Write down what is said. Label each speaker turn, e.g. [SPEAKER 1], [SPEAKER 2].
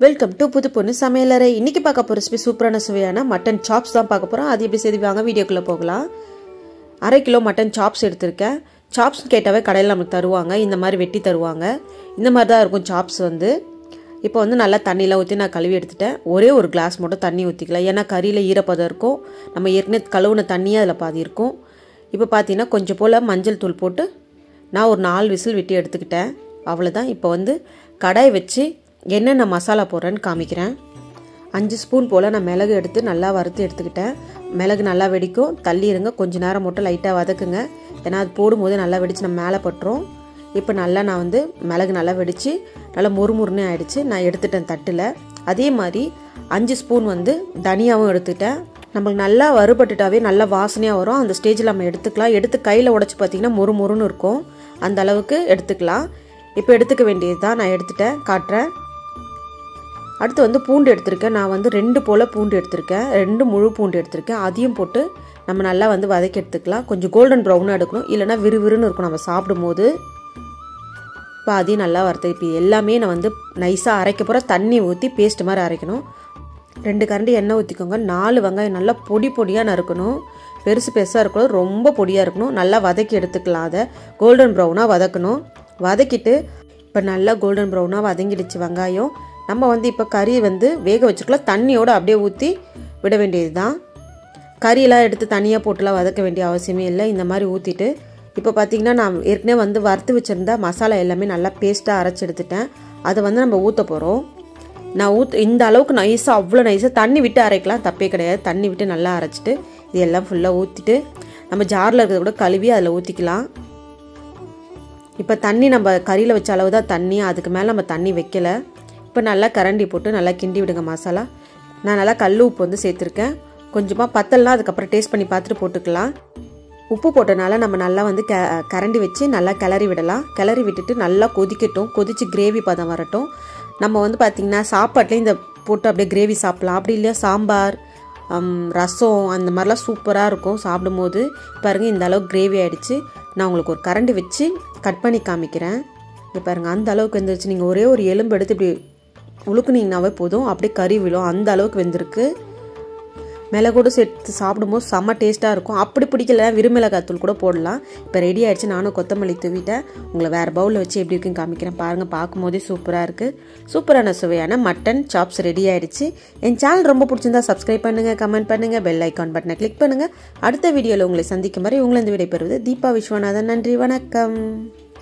[SPEAKER 1] welcome to புது பொண்ணு சமையலறை இன்னைக்கு பார்க்க போகிற ரெசிபி சூப்பரான சுவையான மட்டன் சாப்ஸ் தான் பார்க்க போகிறோம் அது எப்படி செய்வாங்க வீடியோக்குள்ளே போகலாம் அரை கிலோ மட்டன் சாப்ஸ் எடுத்திருக்கேன் சாப்ஸ் கேட்டாவே கடையில் நமக்கு தருவாங்க இந்த மாதிரி வெட்டி தருவாங்க இந்த மாதிரி தான் இருக்கும் சாப்ஸ் வந்து இப்போ வந்து நல்லா தண்ணியில் ஊற்றி நான் கழுவி எடுத்துட்டேன் ஒரே ஒரு கிளாஸ் மட்டும் தண்ணி ஊற்றிக்கலாம் ஏன்னா கறியில் ஈரப்பதம் இருக்கும் நம்ம ஏற்கனவே கழுவுன தண்ணியே அதில் பாதி இருக்கும் இப்போ பார்த்தீங்கன்னா கொஞ்சம் போல் மஞ்சள் தூள் போட்டு நான் ஒரு நாலு விசில் விட்டு எடுத்துக்கிட்டேன் அவ்வளோதான் இப்போ வந்து கடாய் வச்சு என்னென்ன மசாலா போடுறேன்னு காமிக்கிறேன் அஞ்சு ஸ்பூன் போல் நான் மிளகு எடுத்து நல்லா வறுத்து எடுத்துக்கிட்டேன் மிளகு நல்லா வெடிக்கும் தள்ளி இருங்க கொஞ்சம் நேரம் மட்டும் லைட்டாக வதக்குங்க ஏன்னா அது போடும்போது நல்லா வெடிச்சு நம்ம மேலே பட்டுரும் இப்போ நல்லா நான் வந்து மிளகு நல்லா வெடித்து நல்லா முறுமுறுன்னு ஆயிடுச்சு நான் எடுத்துட்டேன் தட்டில் அதே மாதிரி அஞ்சு ஸ்பூன் வந்து தனியாகவும் எடுத்துட்டேன் நம்மளுக்கு நல்லா வறுபட்டுட்டாவே நல்லா வாசனையாக வரும் அந்த ஸ்டேஜில் நம்ம எடுத்துக்கலாம் எடுத்து கையில் உடச்சி பார்த்திங்கன்னா முறு முறுன்னு இருக்கும் அந்த அளவுக்கு எடுத்துக்கலாம் இப்போ எடுத்துக்க வேண்டியது தான் நான் எடுத்துட்டேன் காட்டுறேன் அடுத்து வந்து பூண்டு எடுத்திருக்கேன் நான் வந்து ரெண்டு போல் பூண்டு எடுத்திருக்கேன் ரெண்டு முழு பூண்டு எடுத்திருக்கேன் அதையும் போட்டு நம்ம நல்லா வந்து வதக்கி எடுத்துக்கலாம் கொஞ்சம் கோல்டன் ப்ரௌனாக எடுக்கணும் இல்லைனா விறுவிறுன்னு இருக்கும் நம்ம சாப்பிடும்போது இப்போ அதையும் நல்லா வறுத்து இப்போ எல்லாமே நான் வந்து நைஸாக அரைக்க போகிற தண்ணி ஊற்றி பேஸ்ட் மாதிரி அரைக்கணும் ரெண்டு கரண்டி எண்ணெய் ஊற்றிக்கோங்க நாலு வெங்காயம் நல்லா பொடி பொடியாக நறுக்கணும் பெருசு பெருசாக இருக்கணும் ரொம்ப பொடியாக இருக்கணும் நல்லா வதக்கி எடுத்துக்கலாம் அதை கோல்டன் ப்ரௌனாக வதக்கணும் வதக்கிட்டு இப்போ நல்லா கோல்டன் ப்ரௌனாக வதங்கிடுச்சு வெங்காயம் நம்ம வந்து இப்போ கறி வந்து வேக வச்சுக்கலாம் தண்ணியோடு அப்படியே ஊற்றி விட வேண்டியது தான் கறியெல்லாம் எடுத்து தனியாக போட்டுலாம் வதக்க வேண்டிய அவசியமே இல்லை இந்த மாதிரி ஊற்றிட்டு இப்போ பார்த்தீங்கன்னா நான் ஏற்கனவே வந்து வறுத்து வச்சுருந்த மசாலா எல்லாமே நல்லா பேஸ்ட்டாக அரைச்சி எடுத்துட்டேன் அதை வந்து நம்ம ஊற்ற போகிறோம் நான் ஊத் இந்த அளவுக்கு நைஸாக அவ்வளோ நைஸாக தண்ணி விட்டு அரைக்கலாம் தப்பே கிடையாது தண்ணி விட்டு நல்லா அரைச்சிட்டு இது எல்லாம் ஃபுல்லாக ஊற்றிட்டு நம்ம ஜாரில் இருக்கிறத கூட கழுவி அதில் ஊற்றிக்கலாம் இப்போ தண்ணி நம்ம கறியில் வச்ச அளவு தான் தண்ணி அதுக்கு மேலே நம்ம தண்ணி வைக்கலை இப்போ நல்லா கரண்டி போட்டு நல்லா கிண்டி விடுங்க மசாலா நான் நல்லா கல் உப்பு வந்து சேர்த்துருக்கேன் கொஞ்சமாக பத்தல்னா அதுக்கப்புறம் டேஸ்ட் பண்ணி பார்த்துட்டு போட்டுக்கலாம் உப்பு போட்டனால நம்ம நல்லா வந்து க கரண்டி வச்சு நல்லா கிளறி விடலாம் கிளறி விட்டுட்டு நல்லா கொதிக்கட்டும் கொதித்து கிரேவி பதம் வரட்டும் நம்ம வந்து பார்த்திங்கன்னா சாப்பாட்லேயும் இந்த போட்டு அப்படியே கிரேவி சாப்பிட்லாம் அப்படி இல்லையா சாம்பார் ரசம் அந்த மாதிரிலாம் சூப்பராக இருக்கும் சாப்பிடும்போது பாருங்கள் இந்த அளவுக்கு கிரேவி ஆகிடுச்சு நான் உங்களுக்கு ஒரு கரண்டி வச்சு கட் பண்ணி காமிக்கிறேன் இப்போ பாருங்கள் அந்த அளவுக்கு வெந்துருச்சு நீங்கள் ஒரே ஒரு எலும்பு எடுத்து இப்படி உழுக்குனீங்கனாவே போதும் அப்படியே கறி விழும் அந்த அளவுக்கு வெந்திருக்கு மிளகோடு சேர்த்து சாப்பிடும்போது செம்ம டேஸ்ட்டாக இருக்கும் அப்படி பிடிக்கல விருமிளகாத்தூள் கூட போடலாம் இப்போ ரெடி ஆகிடுச்சு நானும் கொத்தமல்லி தூவிட்டேன் உங்களை வேறு பவுலில் வச்சு எப்படி இருக்குன்னு காமிக்கிறேன் பாருங்கள் பார்க்கும்போதே சூப்பராக இருக்குது சூப்பரான சுவையான மட்டன் சாப்ஸ் ரெடி ஆகிடுச்சு என் சேனல் ரொம்ப பிடிச்சிருந்தா சப்ஸ்கிரைப் பண்ணுங்கள் கமெண்ட் பண்ணுங்கள் பெல் ஐக்கான் பட்டனை கிளிக் பண்ணுங்கள் அடுத்த வீடியோவில் உங்களை சந்திக்கும் வரை உங்களை விடைபெறுவது தீபா விஸ்வநாதன் நன்றி வணக்கம்